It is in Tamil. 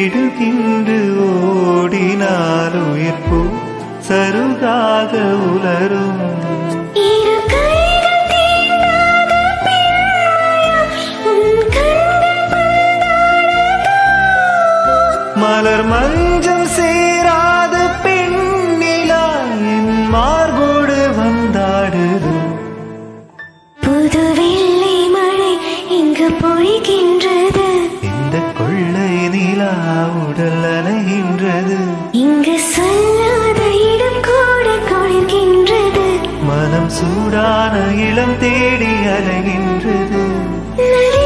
திடுகின்று ஓடினால் உயிர்ப்பு சருகாக உலரும் இரு கைகள் தீண்டாத பெண்மையா, உன் கண்கள் மலர் மஞ்சம் சேராத பெண்ணிலா என் மார்போடு வந்தாடுது புது வெள்ளை மழை இங்கு பொழிகின்றது இந்த கொள்ளை நிலா உடல் அலைகின்றது இங்கு சொல்லாத இடம் கூட குளிர்கின்றது மனம் சூடான இளம் தேடி அலைகின்றது நதி